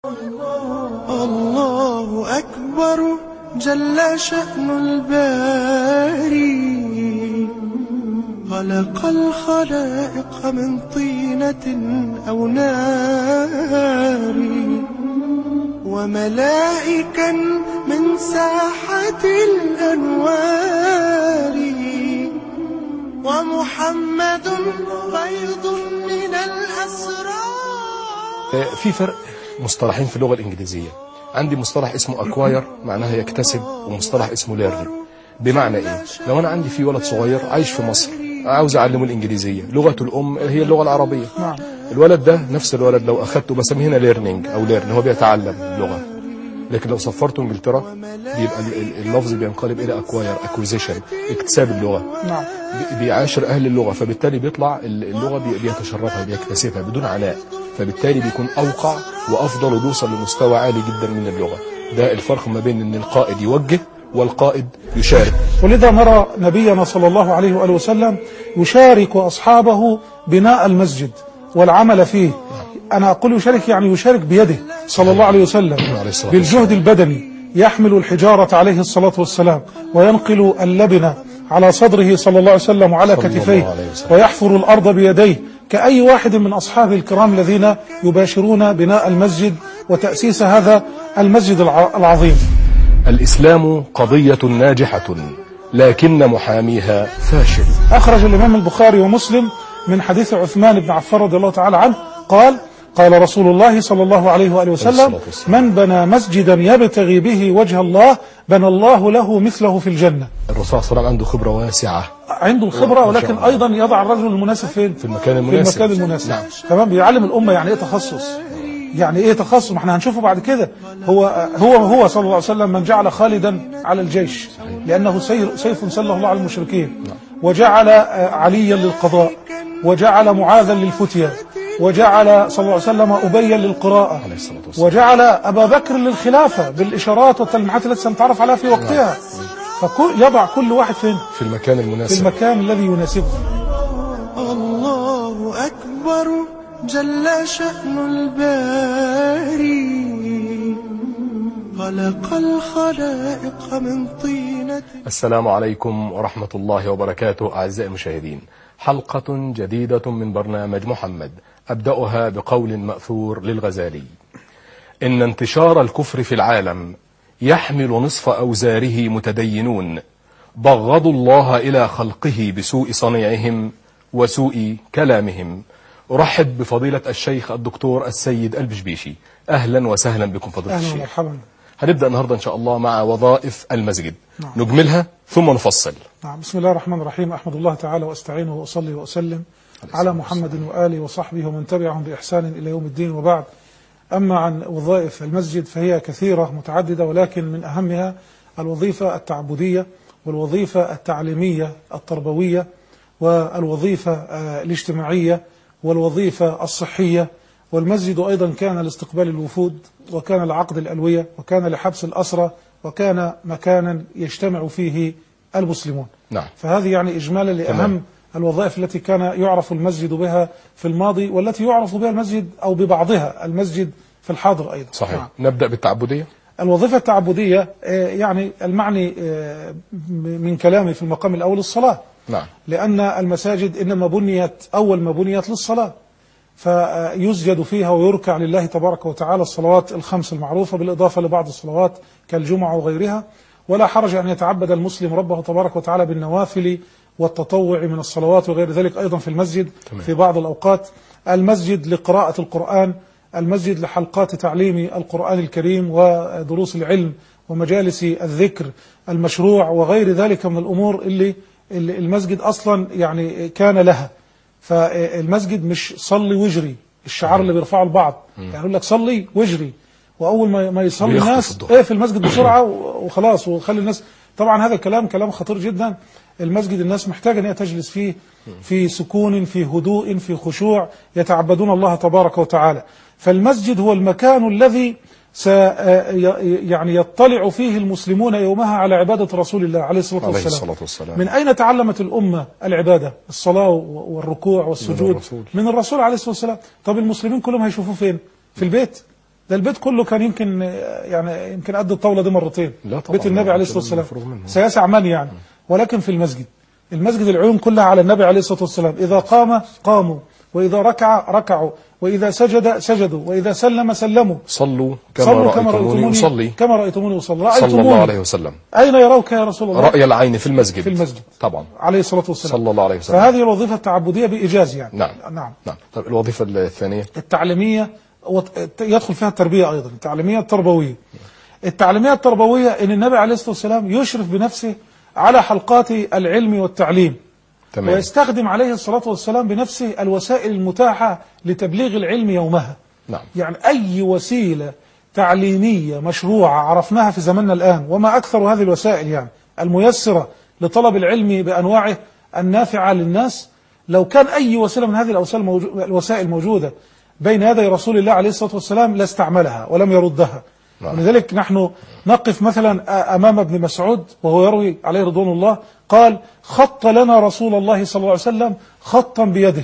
الله أكبر جل شأن الباري خلق الخلائق من طينة أو نار وملائكا من ساحة الأنوار ومحمد فيض من الأسرار في فرق مصطلحين في اللغة الإنجليزية عندي مصطلح اسمه أكواير معناها يكتسب ومصطلح اسمه ليرن بمعنى إيه؟ لو أنا عندي في ولد صغير عايش في مصر عاوز أعلمه الإنجليزية لغته الأم هي اللغة العربية نعم الولد ده نفس الولد لو أخدته بسميه هنا ليرنينج أو ليرن هو بيتعلم اللغة لكن لو سفرته انجلترا بيبقى ال- ال- اللفظ بينقلب الى اكواير اكوزيشن اكتساب اللغه نعم بي- بيعاشر اهل اللغه فبالتالي بيطلع ال- اللغه بي- بيتشربها بيكتسبها بدون عناء فبالتالي بيكون اوقع وافضل وبيوصل لمستوى عالي جدا من اللغه ده الفرق ما بين ان القائد يوجه والقائد يشارك ولذا نرى نبينا صلى الله عليه وآله وسلم يشارك أصحابه بناء المسجد والعمل فيه أنا أقول يشارك يعني يشارك بيده صلى الله عليه وسلم عليه الصلاة بالجهد البدني يحمل الحجارة عليه الصلاة والسلام وينقل اللبن على صدره صلى الله عليه وسلم وعلى صلى الله كتفيه عليه وسلم. ويحفر الأرض بيديه كأي واحد من أصحاب الكرام الذين يباشرون بناء المسجد وتأسيس هذا المسجد الع- العظيم الاسلام قضيه ناجحه لكن محاميها فاشل أخرج الإمام البخاري ومسلم من حديث عثمان بن عفان رضي الله تعالى عنه قال قال رسول الله صلى الله عليه وآله وسلم الصلاة والسلام. من بنى مسجدا يبتغي به وجه الله بنى الله له مثله في الجنة الرسول صلى الله عليه وسلم عنده خبره واسعه عنده الخبرة ما شاء ولكن الله. أيضا يضع الرجل المناسب فين في المكان في المناسب المكان المناسب نعم تمام بيعلم الأمة يعني إيه تخصص يعني إيه تخصص ما احنا هنشوفه بعد كده هو هو هو صلى الله عليه وسلم من جعل خالدا على الجيش لأنه سير- سيف سله الله على المشركين وجعل آه، عليا للقضاء وجعل معاذا للفتية وجعل صلى الله عليه وسلم أبيا للقراءة عليه الصلاه والسلام وجعل أبا بكر للخلافة بالإشارات والتلميحات التي سنتعرف عليها في وقتها فيضع كل واحد فين في المكان في المناسب المكان الذي يناسبه الله أكبر جل شأن الباري خلق الخلائق من طينة السلام عليكم ورحمة الله وبركاته أعزائي المشاهدين حلقة جديدة من برنامج محمد أبدأها بقول مأثور للغزالي إن انتشار الكفر في العالم يحمل نصف أوزاره متدينون بغضوا الله إلى خلقه بسوء صنيعهم وسوء كلامهم أرحب بفضيلة الشيخ الدكتور السيد البشبيشي أهلا وسهلا بكم فضيلة أهلا الشيخ ومرحبا هنبدأ النهاردة إن شاء الله مع وظائف المسجد نعم. نجملها ثم نفصل نعم بسم الله الرحمن الرحيم أحمد الله تعالى وأستعينه وأصلي وأسلم على محمد وآله وصحبه ومن تبعهم بإحسان إلى يوم الدين وبعد أما عن وظائف المسجد فهي كثيرة متعددة ولكن من أهمها الوظيفة التعبدية والوظيفة التعليمية التربوية والوظيفة آه، الاجتماعية والوظيفة الصحية والمسجد أيضا كان لاستقبال الوفود وكان لعقد الألوية وكان لحبس الأسرى وكان مكانا يجتمع فيه المسلمون نعم فهذه يعني إجمالا تمام. لأهم الوظائف التي كان يعرف المسجد بها في الماضي والتي يعرف بها المسجد أو ببعضها المسجد في الحاضر أيضا صحيح نعم. نبدأ بالتعبدية الوظيفة التعبدية آه، يعني المعني آه، من كلامي في المقام الأول الصلاة نعم لأن المساجد إنما بنيت أول ما بنيت للصلاة فيسجد فيها ويركع لله تبارك وتعالى الصلوات الخمس المعروفة بالإضافة لبعض الصلوات كالجمعة وغيرها ولا حرج أن يتعبد المسلم ربه تبارك وتعالى بالنوافل والتطوع من الصلوات وغير ذلك أيضا في المسجد تمام. في بعض الأوقات المسجد لقراءة القرآن المسجد لحلقات تعليم القرآن الكريم ودروس العلم ومجالس الذكر المشروع وغير ذلك من الأمور اللي اللي المسجد أصلا يعني كان لها فالمسجد مش صلي واجري الشعار اللي بيرفعه البعض يعني يقول لك صلي واجري واول ما ما يصلي بيخطف الناس الظهر. ايه في المسجد بسرعه و- وخلاص وخلي الناس طبعا هذا الكلام كلام خطير جدا المسجد الناس محتاجه ان هي تجلس فيه في سكون في هدوء في خشوع يتعبدون الله تبارك وتعالى فالمسجد هو المكان الذي س يعني يطلع فيه المسلمون يومها على عباده رسول الله عليه الصلاه عليه والسلام الصلاة والسلام من أين تعلمت الأمة العبادة الصلاة والركوع والسجود الرسول. من الرسول عليه الصلاة والسلام طب المسلمين كلهم هيشوفوه فين في البيت ده البيت كله كان يمكن آه، يعني يمكن قد الطاوله دي مرتين لا طبعاً، بيت النبي لا، عليه كده الصلاه مفروغ والسلام منه. سياسع من يعني ولكن في المسجد المسجد العيون كلها على النبي عليه الصلاه والسلام اذا قام قاموا واذا ركع ركعوا واذا سجد سجدوا واذا سلم سلموا صلوا كما صلوا كما رأيتموني رأيتموني أصلي كما رأيتموني أصلي صلى الله رأيتموني عليه وسلم أين يروك يا رسول الله رأي العين في المسجد في المسجد. طبعا عليه الصلاة والسلام صلى الله عليه وسلم فهذه الوظيفة التعبدية بإيجاز يعني نعم. نعم نعم طيب الوظيفة الثانية التعليمية وت- يدخل فيها التربية أيضا التعليمية التربوية التعليمية التربوية إن النبي عليه الصلاة والسلام يشرف بنفسه على حلقات العلم والتعليم تمام ويستخدم عليه الصلاة والسلام بنفسه الوسائل المتاحة لتبليغ العلم يومها نعم يعني أي وسيلة تعليمية مشروعة عرفناها في زماننا الآن وما أكثر هذه الوسائل يعني الميسرة لطلب العلم بأنواعه النافعة للناس لو كان أي وسيلة من هذه الأوسائل موجو- الوسائل موجودة بين يدي رسول الله عليه الصلاة والسلام لاستعملها ولم يردها نعم. ولذلك نحن نقف مثلا أ- أمام ابن مسعود وهو يروي عليه رضوان الله قال خط لنا رسول الله صلى الله عليه وسلم خطا بيده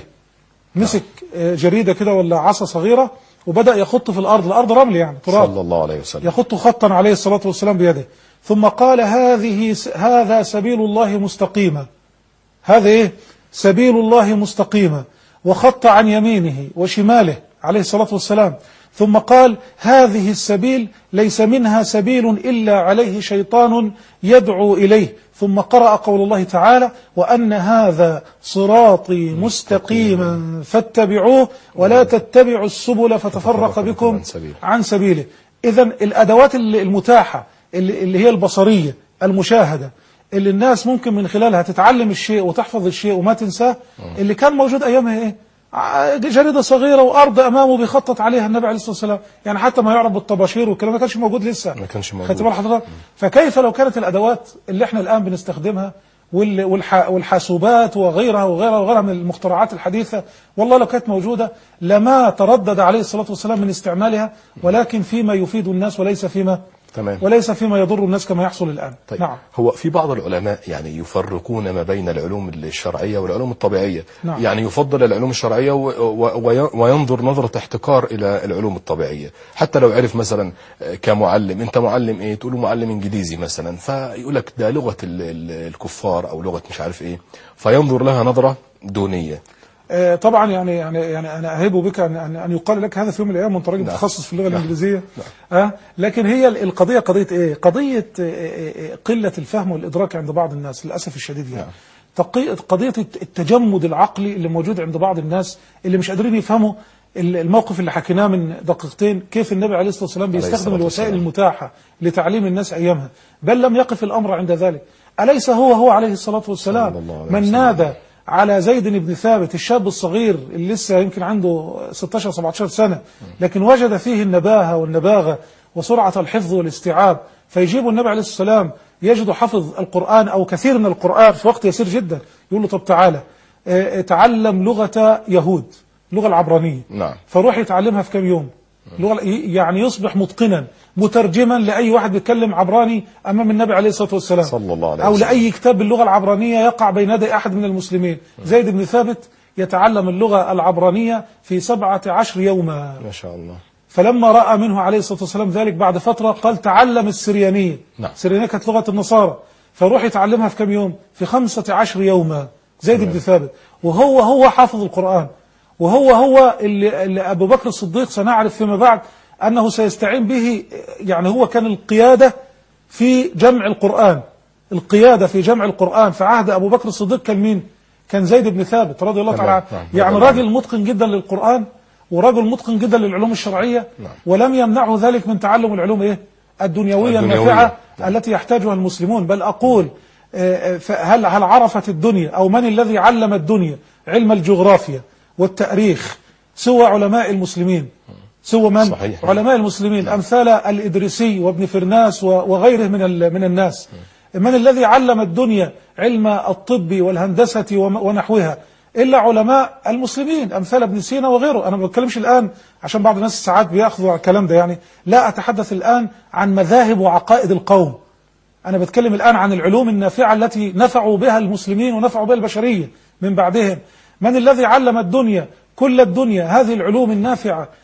مسك آه، جريدة كده ولا عصا صغيرة وبدأ يخط في الأرض الأرض رمل يعني تراب صلى الله عليه وسلم يخط خطا عليه الصلاة والسلام بيده ثم قال هذه هذا سبيل الله مستقيما هذا إيه سبيل الله مستقيما وخط عن يمينه وشماله عليه الصلاة والسلام ثم قال هذه السبيل ليس منها سبيل إلا عليه شيطان يدعو إليه ثم قرأ قول الله تعالى وأن هذا صراطي مستقيما فاتبعوه ولا تتبعوا السبل فتفرق بكم عن سبيله. عن سبيله إذا الأدوات اللي- المتاحة اللي اللي هي البصرية المشاهدة اللي الناس ممكن من خلالها تتعلم الشيء وتحفظ الشيء وما تنساه اللي كان موجود أيامها إيه ع- جريدة صغيرة وأرض أمامه بيخطط عليها النبي عليه الصلاة والسلام يعني حتى ما يعرف بالطباشير والكلام ما كانش موجود لسه ما كانش موجود. خدت بال حضرتك فكيف لو كانت الأدوات اللي احنا الآن بنستخدمها وال- والح- والحاسوبات وغيرها وغيرها وغيرها من المخترعات الحديثة والله لو كانت موجودة لما تردد عليه الصلاة والسلام من استعمالها ولكن فيما يفيد الناس وليس فيما تمام وليس فيما يضر الناس كما يحصل الآن طيب نعم هو في بعض العلماء يعني يفرقون ما بين العلوم الشرعية والعلوم الطبيعية نعم. يعني يفضل العلوم الشرعية و- و- وي- وينظر نظرة احتقار إلى العلوم الطبيعية حتى لو عرف مثلا آه، كمعلم أنت معلم إيه تقول له معلم إنجليزي مثلا فيقول لك ده لغة ال- ال- الكفار أو لغة مش عارف إيه فينظر لها نظرة دونية آه، طبعا يعني يعني يعني انا اهب بك ان ان أن يقال لك هذا في يوم من الايام وانت راجل نعم. متخصص في اللغه الانجليزيه آه لكن هي ال- القضيه قضيه ايه؟ قضيه آه، آه، آه، قله الفهم والادراك عند بعض الناس للاسف الشديد يعني تقي- قضيه الت- التجمد العقلي اللي موجود عند بعض الناس اللي مش قادرين يفهموا ال- الموقف اللي حكيناه من دقيقتين كيف النبي عليه الصلاه والسلام بيستخدم الصلاة الوسائل والسلام. المتاحه لتعليم الناس ايامها بل لم يقف الامر عند ذلك اليس هو هو عليه الصلاه والسلام صلى الله عليه من وسلم. نادى على زيد بن ثابت الشاب الصغير اللي لسه يمكن عنده 16 17 سنة لكن وجد فيه النباهة والنباغة وسرعة الحفظ والاستيعاب فيجيب النبي عليه الصلاة والسلام يجد حفظ القرآن أو كثير من القرآن في وقت يسير جدا يقول له طب تعالى اه، تعلم لغة يهود اللغة العبرانية نعم فروح يتعلمها في كم يوم لغة يعني يصبح متقنا مترجما لأي واحد بيتكلم عبراني أمام النبي عليه الصلاة والسلام صلى الله عليه أو وسلم. لأي كتاب باللغة العبرانية يقع بين يدي أحد من المسلمين زيد بن ثابت يتعلم اللغة العبرانية في سبعة عشر يوما ما شاء الله فلما رأى منه عليه الصلاة والسلام ذلك بعد فترة قال تعلم السريانية نعم. السريانية كانت لغة النصارى فروح يتعلمها في كم يوم في خمسة عشر يوما زيد بن ثابت وهو هو حافظ القرآن وهو هو اللي, اللي أبو بكر الصديق سنعرف فيما بعد أنه سيستعين به يعني هو كان القيادة في جمع القرآن القيادة في جمع القرآن في عهد أبو بكر الصديق كان مين؟ كان زيد بن ثابت رضي الله تمام. تعالى عنه نعم. يعني رضي الله راجل متقن جدا للقرآن ورجل متقن جدا للعلوم الشرعية نعم. ولم يمنعه ذلك من تعلم العلوم إيه؟ الدنيوية الدنيوية. النافعة نعم. التي يحتاجها المسلمون بل أقول آه، آه، هل هل عرفت الدنيا أو من الذي علم الدنيا علم الجغرافيا والتاريخ سوى علماء المسلمين سوى من صحيح. علماء المسلمين أمثال الإدريسي وابن فرناس و- وغيره من ال- من الناس من الذي علم الدنيا علم الطب والهندسة وم- ونحوها إلا علماء المسلمين أمثال ابن سينا وغيره أنا ما بتكلمش الآن عشان بعض الناس ساعات بياخذوا على الكلام ده يعني لا أتحدث الآن عن مذاهب وعقائد القوم أنا بتكلم الآن عن العلوم النافعة التي نفعوا بها المسلمين ونفعوا بها البشرية من بعدهم من الذي علم الدنيا كل الدنيا هذه العلوم النافعة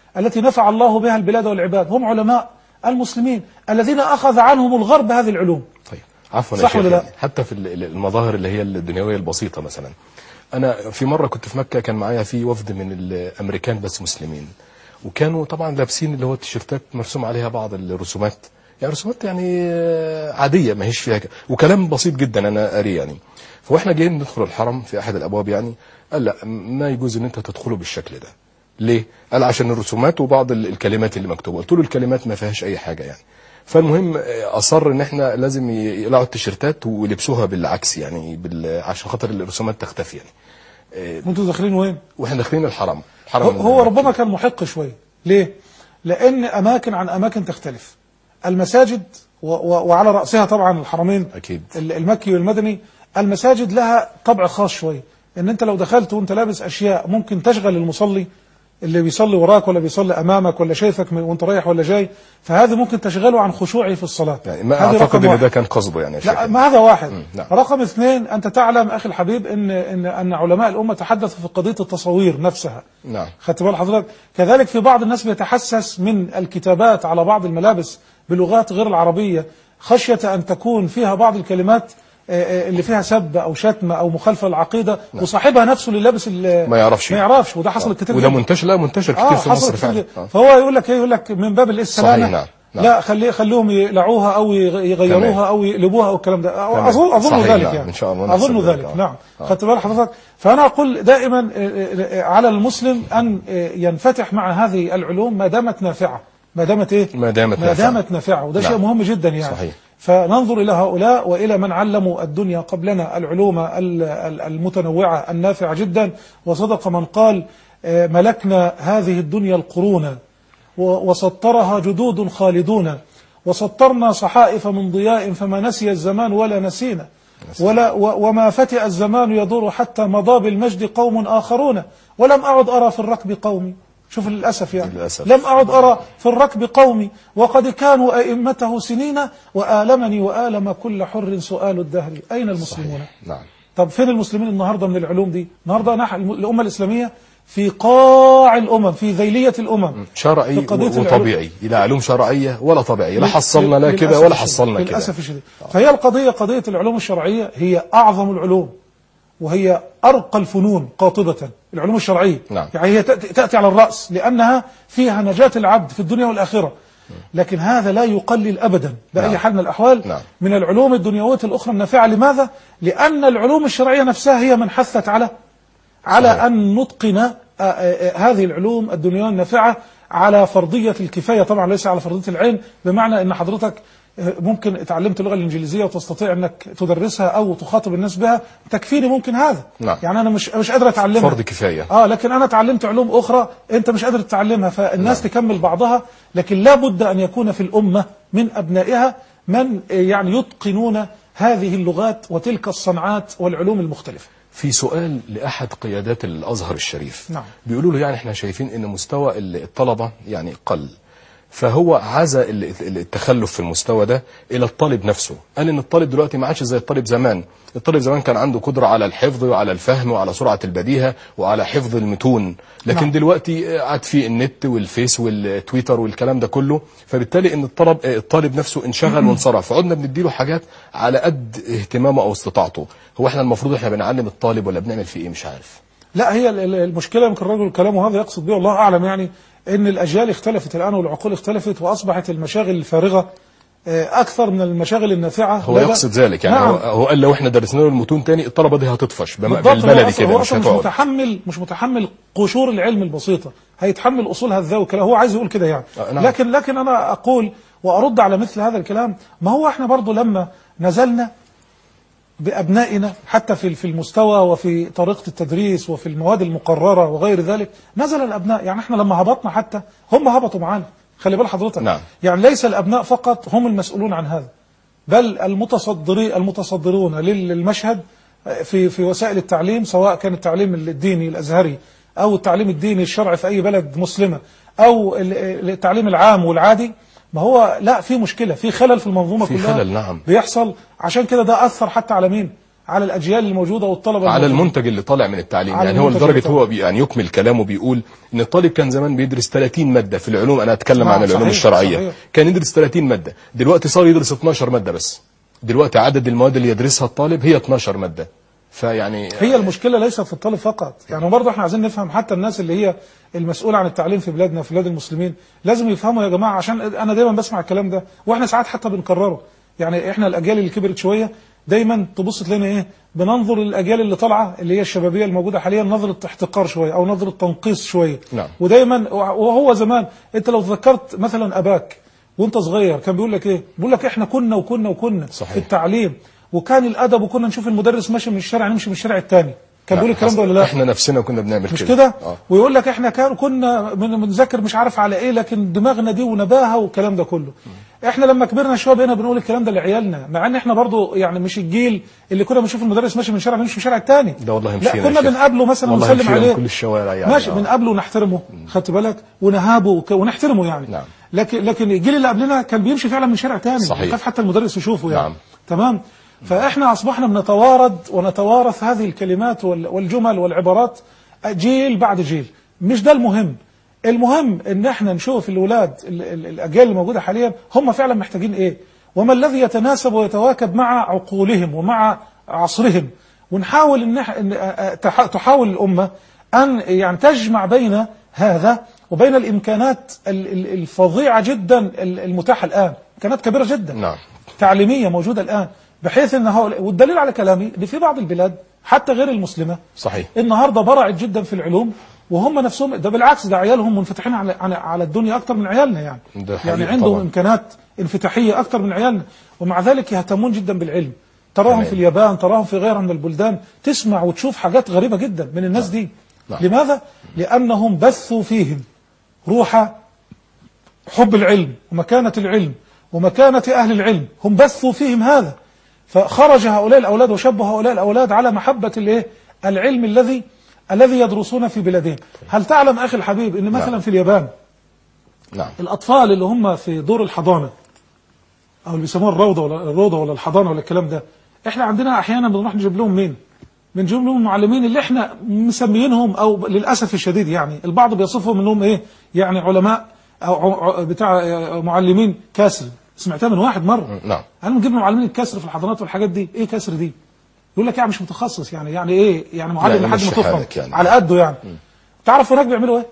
التي نفع الله بها البلاد والعباد هم علماء المسلمين الذين أخذ عنهم الغرب هذه العلوم طيب عفوا يا صح شيخ ولا لا؟ يعني حتى في ال- ال- المظاهر اللي هي الدنيويه البسيطه مثلا انا في مره كنت في مكه كان معايا في وفد من الامريكان بس مسلمين وكانوا طبعا لابسين اللي هو التيشيرتات مرسوم عليها بعض الرسومات يعني رسومات يعني آه، عاديه ما هيش فيها ك- وكلام بسيط جدا انا قاري يعني فاحنا جايين ندخل الحرم في احد الابواب يعني قال لا ما يجوز ان انت تدخله بالشكل ده ليه؟ قال عشان الرسومات وبعض ال- الكلمات اللي مكتوبه قلت له الكلمات ما فيهاش اي حاجه يعني فالمهم آه، اصر ان احنا لازم ي- يقلعوا التيشيرتات ويلبسوها بالعكس يعني بال... عشان خاطر الرسومات تختفي يعني وانتوا داخلين وين واحنا داخلين الحرم حرم هو- هو ربما كان محق شوية ليه لأن أماكن عن أماكن تختلف المساجد و و وعلى رأسها طبعا الحرمين أكيد. ال- المكي والمدني المساجد لها طبع خاص شوية ان انت لو دخلت وانت لابس اشياء ممكن تشغل المصلي اللي بيصلي وراك ولا بيصلي امامك ولا شايفك من- وانت رايح ولا جاي فهذه ممكن تشغله عن خشوعه في الصلاة يعني ما هذه اعتقد رقم ان واحد. ده كان قصده يعني يا شيخ لا ما هذا واحد نعم. رقم اثنين أنت تعلم أخي الحبيب إن, إن, أن علماء الأمة تحدثوا في قضية التصاوير نفسها نعم خدت بال حضرتك كذلك في بعض الناس بيتحسس من الكتابات على بعض الملابس بلغات غير العربية خشية أن تكون فيها بعض الكلمات آه، آه، اللي فيها سب أو شتم أو مخالفة للعقيدة وصاحبها نفسه اللي لابس ال- ما يعرفش. ما يعرفش وده حصل كتير وده جداً. منتشر لا منتشر كتير اه في حصل مصر كتير فعلا جداً. آه. فهو يقول لك ايه يقول لك من باب السلامه صحيح، نعم، نعم. لا خلي خليهم يقلعوها او يغ- تمام. يغيروها او يقلبوها او الكلام ده تمام. اظن اظن صحيح، ذلك نعم. يعني إن شاء الله نحسن اظن ذلك، ذلك آه. نعم آه. خدت بال حضرتك فانا اقول دائما آه، آه، على المسلم ان آه، ينفتح مع هذه العلوم ما دامت نافعه ما دامت ايه ما دامت ما نافعة. دامت نافعه وده نعم. شيء مهم جدا يعني صحيح. فننظر إلى هؤلاء وإلى من علموا الدنيا قبلنا العلوم ال- ال- المتنوعة النافعة جدا وصدق من قال آه، ملكنا هذه الدنيا القرون و- وسطرها جدود خالدون وسطرنا صحائف من ضياء فما نسي الزمان ولا نسينا ولا و- وما فتئ الزمان يدور حتى مضى بالمجد قوم آخرون ولم أعد أرى في الركب قومي شوف للأسف يعني للأسف. لم أعد أرى في الركب قومي وقد كانوا أئمته سنين وآلمني وآلم كل حر سؤال الدهر أين المسلمون نعم طب فين المسلمين النهاردة من العلوم دي النهاردة نحن الأمة الإسلامية في قاع الأمم في ذيلية الأمم شرعي في قضية و- العلوم. وطبيعي لا علوم شرعيه ولا طبيعي لا حصلنا لا كده للأسف ولا الشديد. حصلنا كده للأسف الشديد فهي القضية قضية العلوم الشرعية هي أعظم العلوم وهي أرقى الفنون قاطبة العلوم الشرعية نعم. يعني هي تأتي, تأتي على الرأس لأنها فيها نجاة العبد في الدنيا والآخرة لكن هذا لا يقلل أبدا بأي نعم. حال من الأحوال نعم. من العلوم الدنيوية الأخرى النافعة لماذا؟ لأن العلوم الشرعية نفسها هي من حثت على على صحيح. أن نتقن آه، آه، آه، هذه العلوم الدنيوية النافعة على فرضية الكفاية طبعا ليس على فرضية العين بمعنى أن حضرتك آه، ممكن اتعلمت اللغة الإنجليزية وتستطيع أنك تدرسها أو تخاطب الناس بها تكفيني ممكن هذا نعم. يعني أنا مش مش قادر أتعلمها فرض كفايه اه لكن انا اتعلمت علوم اخرى انت مش قادر تتعلمها فالناس تكمل بعضها لكن لا بد ان يكون في الامه من ابنائها من آه، يعني يتقنون هذه اللغات وتلك الصنعات والعلوم المختلفه في سؤال لأحد قيادات الأزهر الشريف نعم. بيقولوا له يعني احنا شايفين ان مستوى الطلبة يعني قل فهو عزى ال- ال- التخلف في المستوى ده الى الطالب نفسه قال ان الطالب دلوقتي ما عادش زي الطالب زمان الطالب زمان كان عنده قدرة على الحفظ وعلى الفهم وعلى سرعة البديهة وعلى حفظ المتون لكن نعم. دلوقتي قعد في النت والفيس والتويتر والكلام ده كله فبالتالي ان الطلب الطالب نفسه انشغل وانصرف فقعدنا بنديله حاجات على قد اهتمامه او استطاعته هو احنا المفروض احنا بنعلم الطالب ولا بنعمل فيه ايه مش عارف لا هي ال- ال- المشكله يمكن الرجل كلامه هذا يقصد به والله اعلم يعني ان الاجيال اختلفت الان والعقول اختلفت واصبحت المشاغل الفارغه آه، اكثر من المشاغل النافعه هو لا- لا- يقصد ذلك يعني نعم. هو, هو قال لو احنا درسنا له المتون تاني الطلبه دي هتطفش بم- بالضبط، هو بالبلدي أصلاً- كده هو مش أصلاً مش هتقعد متحمل مش متحمل قشور العلم البسيطه هيتحمل اصول هذا وكلام هو عايز يقول كده يعني آه، نعم. لكن لكن انا اقول وارد على مثل هذا الكلام ما هو احنا برضو لما نزلنا بأبنائنا حتى في في المستوى وفي طريقة التدريس وفي المواد المقررة وغير ذلك نزل الأبناء يعني احنا لما هبطنا حتى هم هبطوا معانا خلي بال حضرتك نعم. يعني ليس الأبناء فقط هم المسؤولون عن هذا بل المتصدري المتصدرون لل- للمشهد في في وسائل التعليم سواء كان التعليم الديني الأزهري أو التعليم الديني الشرعي في أي بلد مسلمة أو ال- التعليم العام والعادي ما هو لا في مشكلة في خلل في المنظومة في كلها خلل، نعم. بيحصل عشان كده ده أثر حتى على مين على الاجيال الموجوده والطلبه على الموجودة. المنتج اللي طالع من التعليم على يعني هو المنتج لدرجه اللي هو بي يعني يكمل كلامه بيقول ان الطالب كان زمان بيدرس 30 ماده في العلوم انا اتكلم آه، عن العلوم صحيح، الشرعيه صحيح. كان يدرس 30 ماده دلوقتي صار يدرس 12 ماده بس دلوقتي عدد المواد اللي يدرسها الطالب هي 12 ماده فيعني هي المشكله ليست في الطالب فقط يعني برضه احنا عايزين نفهم حتى الناس اللي هي المسؤوله عن التعليم في بلادنا في بلاد المسلمين لازم يفهموا يا جماعه عشان انا دايما بسمع الكلام ده واحنا ساعات حتى بنكرره يعني احنا الاجيال اللي كبرت شويه دايما تبص تلاقينا ايه بننظر للاجيال اللي طالعه اللي هي الشبابيه الموجوده حاليا نظره احتقار شويه او نظره تنقيص شويه نعم. ودايما وهو زمان انت لو تذكرت مثلا اباك وانت صغير كان بيقول لك ايه بيقول لك احنا كنا وكنا وكنا صحيح. في التعليم وكان الادب وكنا نشوف المدرس ماشي من الشارع نمشي من الشارع الثاني كان بيقول الكلام ده ولا لا احنا نفسنا كنا بنعمل مش كده كده آه. ويقول لك احنا كان كنا من- بنذاكر مش عارف على ايه لكن دماغنا دي ونباهه والكلام ده كله احنا لما كبرنا شويه بقينا بنقول الكلام ده لعيالنا مع ان احنا برضو يعني مش الجيل اللي كنا بنشوف المدرس ماشي من الشارع بنمشي من الشارع الثاني ده والله لا مشينا كنا يا شيخ. بنقابله مثلا والله ونسلم مشينا عليه من كل الشوارع يعني ماشي آه. بنقابله ونحترمه خدت بالك ونهابه وك- ونحترمه يعني نعم. لكن لكن الجيل اللي قبلنا كان بيمشي فعلا من شارع ثاني صحيح. يخاف حتى المدرس يشوفه يعني نعم. تمام فاحنا اصبحنا بنتوارد ونتوارث هذه الكلمات وال- والجمل والعبارات جيل بعد جيل مش ده المهم المهم ان احنا نشوف الاولاد ال- ال- الاجيال الموجوده حاليا هم فعلا محتاجين ايه وما الذي يتناسب ويتواكب مع عقولهم ومع عصرهم ونحاول ان إح- إن آه، تح- تحاول الامه ان يعني تجمع بين هذا وبين الامكانات ال- ال- الفظيعه جدا ال- المتاحه الان امكانات كبيره جدا نعم تعليميه موجوده الان بحيث ان هؤلاء والدليل على كلامي ان في بعض البلاد حتى غير المسلمه صحيح النهارده برعت جدا في العلوم وهم نفسهم ده بالعكس ده عيالهم منفتحين على على, على الدنيا اكتر من عيالنا يعني ده حقيقي يعني عندهم طبعاً. امكانات انفتاحيه اكتر من عيالنا ومع ذلك يهتمون جدا بالعلم تراهم تمام. في اليابان تراهم في غيرها من البلدان تسمع وتشوف حاجات غريبه جدا من الناس دي نعم. لماذا لانهم بثوا فيهم روح حب العلم ومكانة العلم ومكانة أهل العلم هم بثوا فيهم هذا فخرج هؤلاء الأولاد وشبه هؤلاء الأولاد على محبة الإيه؟ العلم الذي الذي يدرسون في بلادهم هل تعلم أخي الحبيب أن مثلا نعم. في اليابان نعم الأطفال اللي هم في دور الحضانة أو اللي بيسموها الروضة ولا الروضة ولا الحضانة ولا الكلام ده إحنا عندنا أحيانا بنروح نجيب لهم مين؟ بنجيب لهم المعلمين اللي إحنا مسميينهم أو للأسف الشديد يعني البعض بيصفهم إنهم إيه؟ يعني علماء أو ع- ع- بتاع آه، معلمين كسر سمعتها من واحد مرة نعم أنا بنجيب لهم معلمين الكسر في الحضانات والحاجات دي إيه كسر دي؟ يقول لك يعني مش متخصص يعني يعني إيه؟ يعني معلم يعني لحد ما مشي تفهم حالك يعني. على قده يعني تعرف هناك بيعملوا إيه؟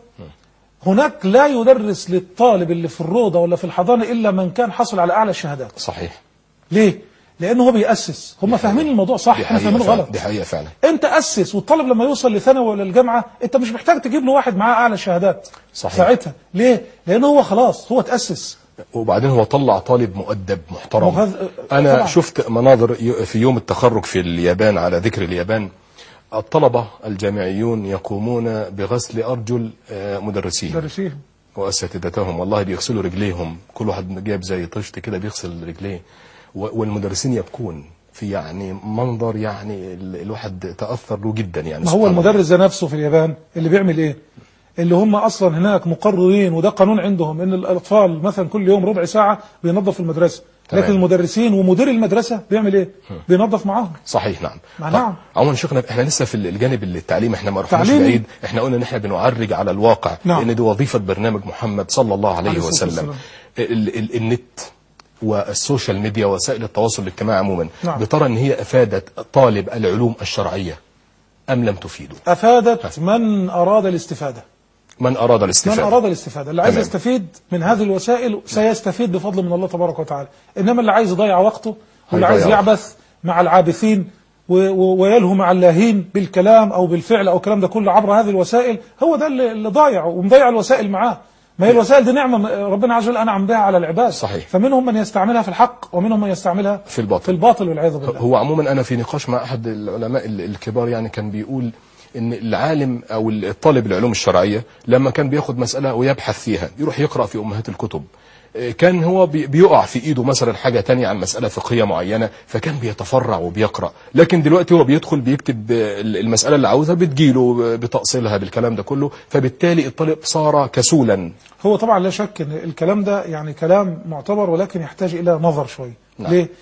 هناك لا يدرس للطالب اللي في الروضة ولا في الحضانة إلا من كان حصل على أعلى الشهادات صحيح ليه؟ لأنه هو بيأسس هم فاهمين الموضوع صح دي احنا حقيقة فاهمينه فعلا غلط دي حقيقة فعلا انت أسس والطالب لما يوصل لثانوي ولا الجامعة انت مش محتاج تجيب له واحد معاه أعلى الشهادات صحيح. ساعتها ليه؟ لأنه هو خلاص هو تأسس وبعدين هو طلع طالب مؤدب محترم مغذ- انا طبعا. شفت مناظر ي- في يوم التخرج في اليابان على ذكر اليابان الطلبة الجامعيون يقومون بغسل أرجل آه، مدرسين مدرسين وأساتذتهم والله بيغسلوا رجليهم كل واحد جايب زي طشت كده بيغسل رجليه و- والمدرسين يبكون في يعني منظر يعني ال- الواحد تأثر له جدا يعني ما هو سبحان الله. المدرس ده نفسه في اليابان اللي بيعمل ايه؟ اللي هم اصلا هناك مقررين وده قانون عندهم ان الاطفال مثلا كل يوم ربع ساعه بينظف المدرسه تمام. لكن المدرسين ومدير المدرسه بيعمل ايه؟ بينظف معاهم صحيح نعم ما طب، نعم. عموما شيخنا احنا لسه في الجانب التعليم احنا ما رحناش تعليمي. بعيد احنا قلنا ان احنا بنعرج على الواقع نعم. لان دي وظيفه برنامج محمد صلى الله عليه عليه الصلاة وسلم والسلام. ال ال النت والسوشيال ميديا وسائل التواصل الاجتماعي عموما نعم. بترى ان هي افادت طالب العلوم الشرعيه ام لم تفيده افادت من اراد الاستفاده من اراد من الاستفاده اراد الاستفاده اللي عايز تمام. يستفيد من هذه الوسائل سيستفيد بفضل من الله تبارك وتعالى انما اللي عايز يضيع وقته واللي هيضيع عايز وقته. يعبث مع العابثين و- و- ويلهو مع اللاهين بالكلام او بالفعل او الكلام ده كله عبر هذه الوسائل هو ده اللي اللي ضايع ومضيع الوسائل معاه ما هي الوسائل دي نعمه م- ربنا عز وجل انعم بها على العباد صحيح. فمنهم من يستعملها في الحق ومنهم من يستعملها في الباطل. في الباطل والعياذ بالله هو عموما انا في نقاش مع احد العلماء ال- الكبار يعني كان بيقول ان العالم او الطالب العلوم الشرعيه لما كان بياخد مساله ويبحث فيها يروح يقرا في امهات الكتب إيه، كان هو بي- بيقع في ايده مثلا حاجه تانية عن مساله فقهيه معينه فكان بيتفرع وبيقرا لكن دلوقتي هو بيدخل بيكتب آه، المساله اللي عاوزها بتجيله بتاصيلها بالكلام ده كله فبالتالي الطالب صار كسولا هو طبعا لا شك ان الكلام ده يعني كلام معتبر ولكن يحتاج الى نظر شويه نعم. ليه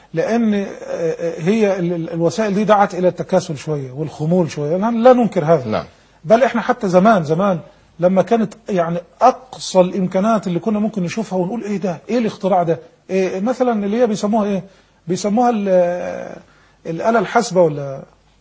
لان آه، آه، هي ال- ال- الوسائل دي دعت الى التكاسل شويه والخمول شويه لا لا ننكر هذا نعم بل احنا حتى زمان زمان لما كانت يعني اقصى الامكانات اللي كنا ممكن نشوفها ونقول ايه ده ايه الاختراع ده إيه مثلا اللي هي بيسموها ايه بيسموها ال- الاله الحاسبه ولا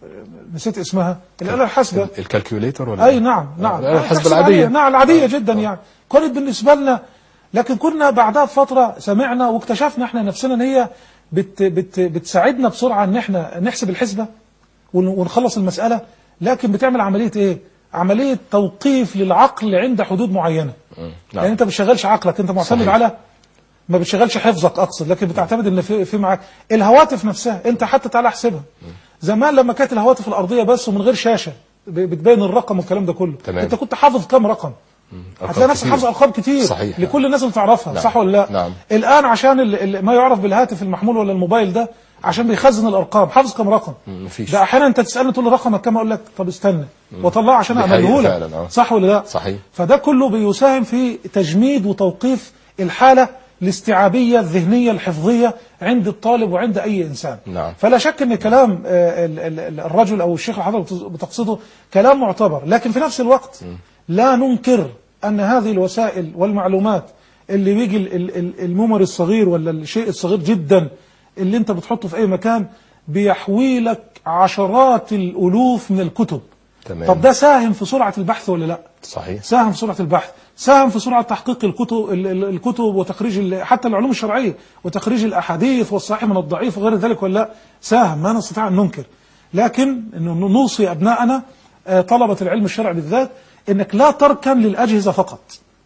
نسيت اسمها الاله الحاسبه الكالكوليتر ولا اي نعم نعم آه، الحسبة تحسب العادية عليها. نعم العاديه جدا يعني كانت بالنسبه لنا لكن كنا بعدها بفتره سمعنا واكتشفنا احنا نفسنا ان هي بت بت بتساعدنا بسرعه ان احنا نحسب الحسبه ون- ونخلص المساله لكن بتعمل عمليه ايه؟ عمليه توقيف للعقل عند حدود معينه مم. يعني نعم انت ما بتشغلش عقلك انت معتمد صحيح. على ما بتشغلش حفظك اقصد لكن بتعتمد ان في في معاك الهواتف نفسها انت حتى تعالى احسبها زمان لما كانت الهواتف الارضيه بس ومن غير شاشه ب- بتبين الرقم والكلام ده كله تمام. انت كنت حافظ كام رقم أرقام هتلاقي نفسك كتير. حافظ ارقام كتير صحيح. لكل الناس اللي تعرفها نعم. صح ولا لا نعم. الان عشان ال- ال- ما يعرف بالهاتف المحمول ولا الموبايل ده عشان بيخزن الارقام حافظ كام رقم مم، مفيش. ده احيانا انت تسالني تقول لي رقمك كام اقول لك طب استنى واطلعه عشان دي حقيقة اعمله فعلا، آه. لك صح ولا لا صحيح. فده كله بيساهم في تجميد وتوقيف الحالة الاستيعابية الذهنية الحفظية عند الطالب وعند أي إنسان نعم. فلا شك أن كلام آه، ال- ال- ال- الرجل أو الشيخ اللي حضرتك بتقصده كلام معتبر لكن في نفس الوقت لا ننكر أن هذه الوسائل والمعلومات اللي بيجي ال- ال- ال- الممر الصغير ولا الشيء الصغير جدا اللي انت بتحطه في أي مكان بيحوي لك عشرات الألوف من الكتب تمام. طب ده ساهم في سرعة البحث ولا لا صحيح ساهم في سرعة البحث ساهم في سرعة تحقيق الكتب ال- ال- الكتب وتخريج ال- حتى العلوم الشرعية وتخريج الأحاديث والصحيح من الضعيف وغير ذلك ولا لا ساهم ما نستطيع أن ننكر لكن إنه نوصي أبنائنا آه، طلبة العلم الشرعي بالذات إنك لا تركن للأجهزة فقط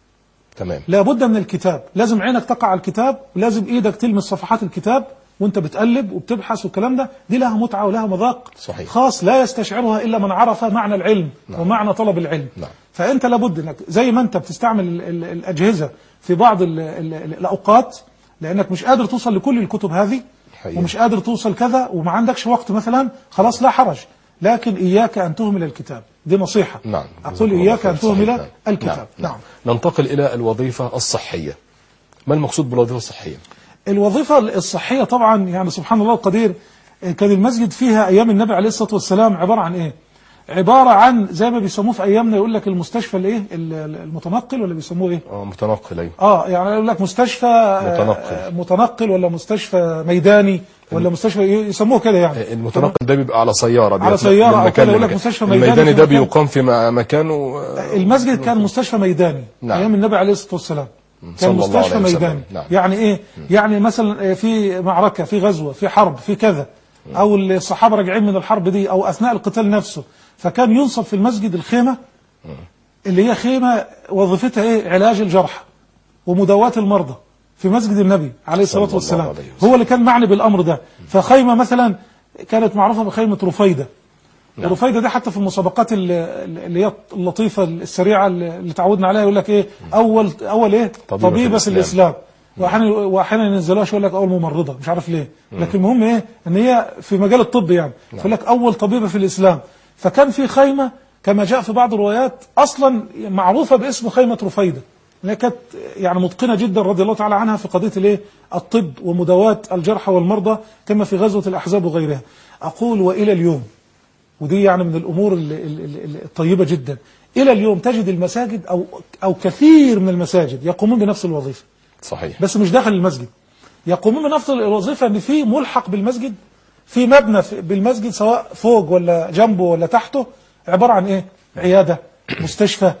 تمام لابد من الكتاب لازم عينك تقع على الكتاب ولازم ايدك تلمس صفحات الكتاب وانت بتقلب وبتبحث والكلام ده دي لها متعة ولها مذاق صحيح. خاص لا يستشعرها إلا من عرف معنى العلم نعم. ومعنى طلب العلم نعم. فأنت لابد انك زي ما انت بتستعمل ال ال الأجهزة في بعض ال ال ال الأوقات لأنك مش قادر توصل لكل الكتب هذه حقيقة. ومش قادر توصل كذا وما عندكش وقت مثلا خلاص لا حرج لكن إياك أن تهمل الكتاب دي نصيحة نعم أقول جزاكم الله إياك خير. أن صحيح. تهمل نعم. الكتاب نعم. نعم. ننتقل إلى الوظيفة الصحية ما المقصود بالوظيفة الصحية الوظيفة الصحية طبعا يعني سبحان الله القدير كان المسجد فيها أيام النبي عليه الصلاة والسلام عبارة عن إيه عبارة عن زي ما بيسموه في أيامنا يقول لك المستشفى الإيه ال- المتنقل ولا بيسموه إيه آه، متنقل أيوة. اه يعني يقول لك مستشفى آه، متنقل. آه، متنقل ولا مستشفى ميداني ولا مستشفى يسموه كده يعني المتنقل ده بيبقى على سيارة على بيطلع سيارة من أو مكان كده، يقول لك لمكان. مستشفى ميداني الميداني في ده مكان. بيقام في م- مكانه آه، المسجد كان مستشفى ميداني نعم. ايام النبي عليه الصلاه والسلام صلى كان الله مستشفى عليه وسلم. ميداني نعم. يعني ايه يعني مثلا في معركه في غزوه في حرب في كذا او الصحابه راجعين من الحرب دي او اثناء القتال نفسه فكان ينصب في المسجد الخيمه اللي هي خيمه وظيفتها ايه علاج الجرحى ومداواة المرضى في مسجد النبي عليه صلى الصلاة الله والسلام عليه وسلم. هو اللي كان معني بالأمر ده فخيمة مثلا كانت معروفة بخيمة رفيدة نعم. رفيدة دي حتى في المسابقات ال- اللي هي اللطيفة السريعة اللي تعودنا عليها يقول لك ايه أول أول ايه طبيبة طبيبة, في في الإسلام. الإسلام واحيانا واحيانا ينزلوها يقول لك اول ممرضه مش عارف ليه لكن المهم ايه ان هي في مجال الطب يعني يقول لك اول طبيبه في الاسلام فكان في خيمه كما جاء في بعض الروايات اصلا معروفه باسم خيمه رفيده انها كانت يعني متقنه جدا رضي الله تعالى عنها في قضيه الايه الطب ومداواه الجرحى والمرضى كما في غزوه الاحزاب وغيرها اقول والى اليوم ودي يعني من الامور ال- ال- ال- الطيبه جدا الى اليوم تجد المساجد او او كثير من المساجد يقومون بنفس الوظيفه صحيح بس مش داخل المسجد يقومون بنفس الوظيفه ان في ملحق بالمسجد في مبنى في- بالمسجد سواء فوق ولا جنبه ولا تحته عباره عن ايه عياده مستشفى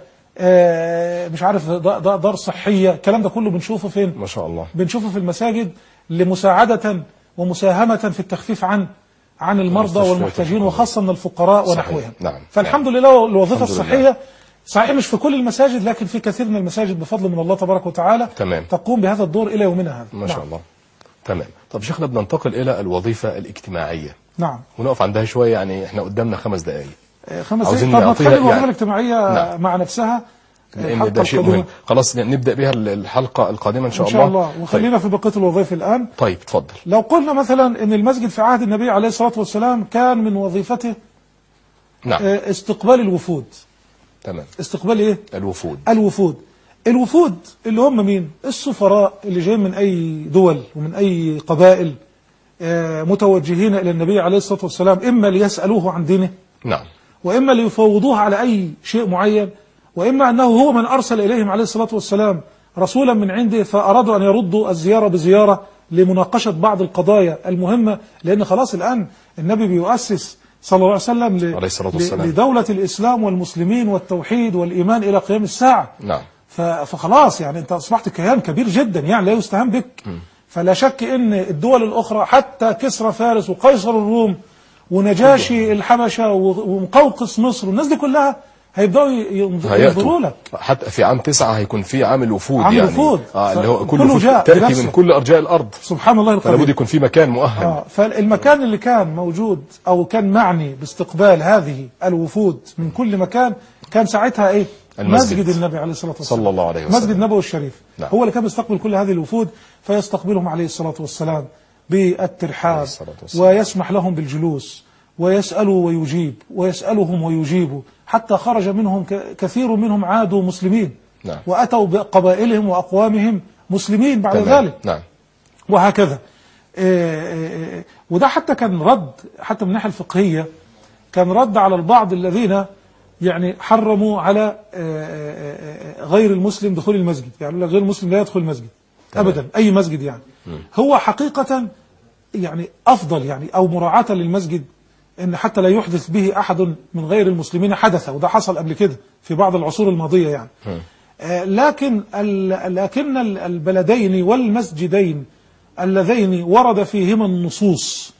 آه، مش عارف دا- دا- دار صحيه الكلام ده كله بنشوفه فين ما شاء الله بنشوفه في المساجد لمساعدة ومساهمة في التخفيف عن عن المرضى المستشفيات والمحتاجين والفقراء. وخاصة من الفقراء صحيح. ونحوهم نعم. فالحمد لله الوظيفة الحمد لله. الصحية صحيح مش في كل المساجد لكن في كثير من المساجد بفضل من الله تبارك وتعالى تمام. تقوم بهذا الدور إلى يومنا هذا ما شاء نعم. الله تمام طب شيخنا بننتقل إلى الوظيفة الاجتماعية نعم ونقف عندها شوية يعني احنا قدامنا خمس دقائق آه، خمس عاوزين دقائق طب ما نعطيها تخلي الوظيفة يعني- الاجتماعية نعم. مع نفسها لأن الحلقة ده شيء القادمة. مهم خلاص نبدأ بها الحلقة القادمة إن شاء إن الله شاء الله وخلينا في بقية الوظائف الآن طيب, طيب اتفضل لو قلنا مثلا ان المسجد في عهد النبي عليه الصلاة والسلام كان من وظيفته نعم آه، استقبال الوفود تمام استقبال ايه الوفود الوفود الوفود اللي هم مين السفراء اللي جايين من اي دول ومن اي قبائل آه، متوجهين إلى النبي عليه الصلاة والسلام إما ليسألوه عن دينه نعم وإما ليفوضوه على أي شيء معين وإما أنه هو من أرسل إليهم عليه الصلاة والسلام رسولا من عنده فأرادوا أن يردوا الزيارة بزيارة لمناقشة بعض القضايا المهمة لأن خلاص الآن النبي بيؤسس صلى الله عليه وسلم ل- عليه الصلاة ل- والسلام. لدولة الإسلام والمسلمين والتوحيد والإيمان إلى قيام الساعة نعم ف- فخلاص يعني انت اصبحت كيان كبير جدا يعني لا يستهان بك فلا شك ان الدول الاخرى حتى كسرى فارس وقيصر الروم ونجاشي الحبشه و- ومقوقس مصر والناس دي كلها هيبداوا ي- ينظ- ينظروا هيأتوا لك حتى في عام تسعة هيكون في عامل وفود عامل يعني وفود. آه اللي هو كل كله وفود جاء تأتي بنفسه. من كل أرجاء الأرض سبحان الله فلا بد القدير يكون في مكان مؤهل آه فالمكان اللي كان موجود او كان معني باستقبال هذه الوفود من كل مكان كان ساعتها ايه المسجد. مسجد النبي عليه الصلاه والسلام صلى الله عليه وسلم. مسجد النبوي الشريف نعم. هو اللي كان بيستقبل كل هذه الوفود فيستقبلهم عليه الصلاه والسلام بالترحاب عليه الصلاة والسلام. ويسمح لهم بالجلوس ويسألوا ويجيب ويسألهم ويجيبوا حتى خرج منهم ك- كثير منهم عادوا مسلمين نعم. وأتوا بقبائلهم وأقوامهم مسلمين بعد تمام. ذلك نعم وهكذا آه، آه، آه، وده حتى كان رد حتى من الناحيه الفقهيه كان رد على البعض الذين يعني حرموا على آه، آه، آه، غير المسلم دخول المسجد يعني يقول لك غير المسلم لا يدخل المسجد تمام. ابدا اي مسجد يعني هو حقيقه يعني افضل يعني او مراعاه للمسجد ان حتى لا يحدث به احد من غير المسلمين حدث وده حصل قبل كده في بعض العصور الماضيه يعني آه، لكن ال- لكن ال- البلدين والمسجدين اللذين ورد فيهما النصوص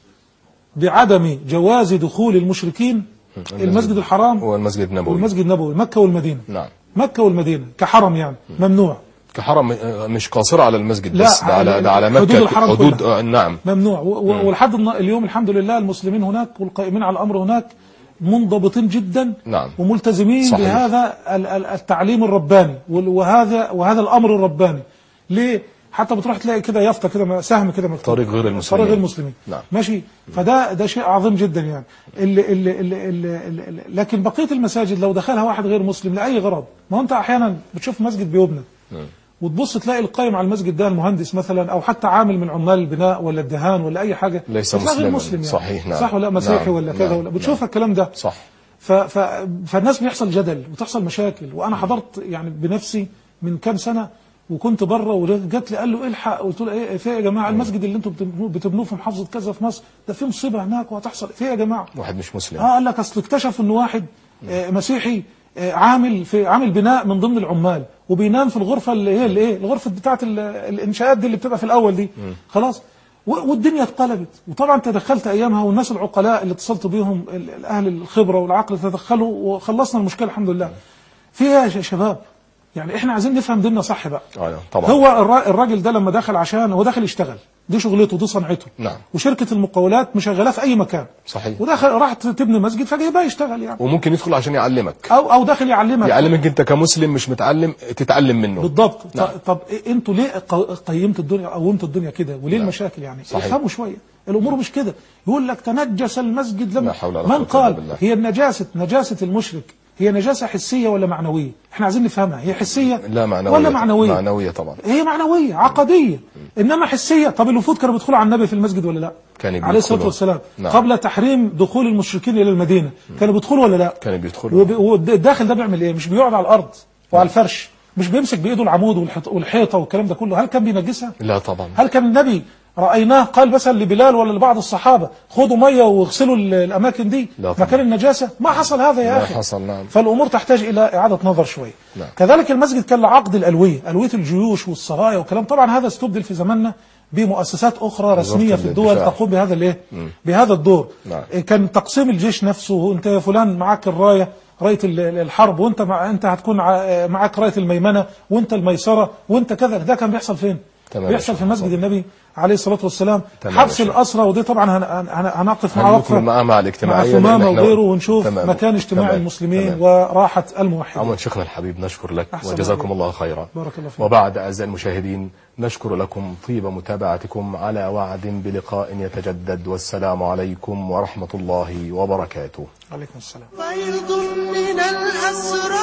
بعدم جواز دخول المشركين المسجد الحرام هو المسجد النبوي والمسجد النبوي مكة والمدينة نعم مكة والمدينة كحرم يعني ممنوع كحرم آه، مش قاصرة على المسجد لا، بس ده على على ده على حدود مكة الحرم حدود كلها. آه، نعم ممنوع و- و- ولحد النا- اليوم الحمد لله المسلمين هناك والقائمين على الأمر هناك منضبطين جدا نعم. وملتزمين صحيح. بهذا ال- ال- التعليم الرباني وال- وهذا وهذا الأمر الرباني ليه؟ حتى بتروح تلاقي كده يافطة كده سهم كده مكتوب طريق غير المسلمين. طريق غير المسلمين نعم. ماشي فده ده شيء عظيم جدا يعني اللي اللي اللي اللي اللي لكن بقية المساجد لو دخلها واحد غير مسلم لأي غرض ما هو أنت أحيانا بتشوف مسجد بيبنى وتبص تلاقي القائم على المسجد ده المهندس مثلا او حتى عامل من عمال البناء ولا الدهان ولا اي حاجه ليس بتلاقي غير مسلما. مسلم يعني. صحيح، نعم. صح ولا لا؟ مسيحي نعم، ولا كذا نعم، ولا بتشوف نعم. الكلام ده صح ف ف فالناس بيحصل جدل وتحصل مشاكل وانا حضرت يعني بنفسي من كام سنه وكنت بره وجات لي قال له الحق قلت له ايه في إيه يا جماعه المسجد اللي انتم بتبنوه, بتبنوه في محافظه كذا في مصر ده في مصيبه هناك وهتحصل في إيه يا جماعه واحد مش مسلم اه قال لك اصل اكتشف ان واحد آه، مسيحي آه، عامل في عامل بناء من ضمن العمال وبينام في الغرفه اللي هي اللي ايه الغرفه بتاعه ال- الانشاءات دي اللي بتبقى في الاول دي خلاص و- والدنيا اتقلبت وطبعا تدخلت ايامها والناس العقلاء اللي اتصلت بيهم ال- ال- اهل الخبره والعقل تدخلوا وخلصنا المشكله الحمد لله فيها يا شباب يعني احنا عايزين نفهم ديننا صح بقى آه طبعا هو الر- الراجل ده لما دخل عشان هو داخل يشتغل دي شغلته دي صنعته نعم. وشركه المقاولات مشغلاه في اي مكان صحيح وداخل راح تبني مسجد فجايبها يشتغل يعني وممكن يدخل عشان يعلمك او او داخل يعلمك يعلمك انت كمسلم مش متعلم تتعلم منه بالضبط نعم. ط- طب إيه انتوا ليه ق- قيمت الدنيا قومت الدنيا كده وليه المشاكل يعني صحيح. افهموا شويه الامور مش كده يقول لك تنجس المسجد لما لا حول ولا من قوة قال إلا بالله. هي النجاسه نجاسه المشرك هي نجاسه حسيه ولا معنويه احنا عايزين نفهمها هي حسيه لا معنوية ولا معنويه معنوية طبعا هي معنويه عقديه انما حسيه طب الوفود كانوا بيدخلوا على النبي في المسجد ولا لا كانوا عليه الصلاه بيدخلوا. والسلام نعم. قبل تحريم دخول المشركين الى المدينه كانوا بيدخلوا ولا لا كانوا بيدخلوا وب- والداخل ده بيعمل ايه مش بيقعد على الارض وعلى الفرش مش بيمسك بايده العمود والحيط- والحيطه والكلام ده كله هل كان بينجسها لا طبعا هل كان النبي رايناه قال مثلا لبلال ولا لبعض الصحابه خدوا ميه واغسلوا ال- الاماكن دي لا طبعا. مكان النجاسه ما حصل هذا يا ما اخي حصل، نعم. فالامور تحتاج الى اعاده نظر شويه نعم. كذلك المسجد كان لعقد الالويه الويه الجيوش والسرايا والكلام طبعا هذا استبدل في زماننا بمؤسسات اخرى رسميه في الدول الدفاع. تقوم بهذا الايه بهذا الدور نعم. كان تقسيم الجيش نفسه انت يا فلان معاك الرايه رايه ال- ال- الحرب وانت مع انت هتكون ع- معاك رايه الميمنه وانت الميسره وانت كذا ده كان بيحصل فين تمام يا بيحصل شيخ في مسجد طبعا. النبي عليه الصلاه والسلام تمام يا حبس شيخ. الاسرى ودي طبعا هن- هن- هن- هنقف مع هنكمل وقفه معاه مع الاجتماعية مع لأن ثمامه احنا- وغيره ونشوف تمام. مكان اجتماع تمام. المسلمين تمام. وراحه الموحدين عموما شيخنا الحبيب نشكر لك أحسن وجزاكم عليك. الله خيرا بارك الله فيك. وبعد أعزائي المشاهدين نشكر لكم طيب متابعتكم على وعد بلقاء يتجدد والسلام عليكم ورحمة الله وبركاته عليكم السلام فيض من الأسرار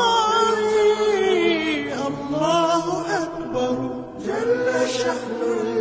الله أكبر جل شأن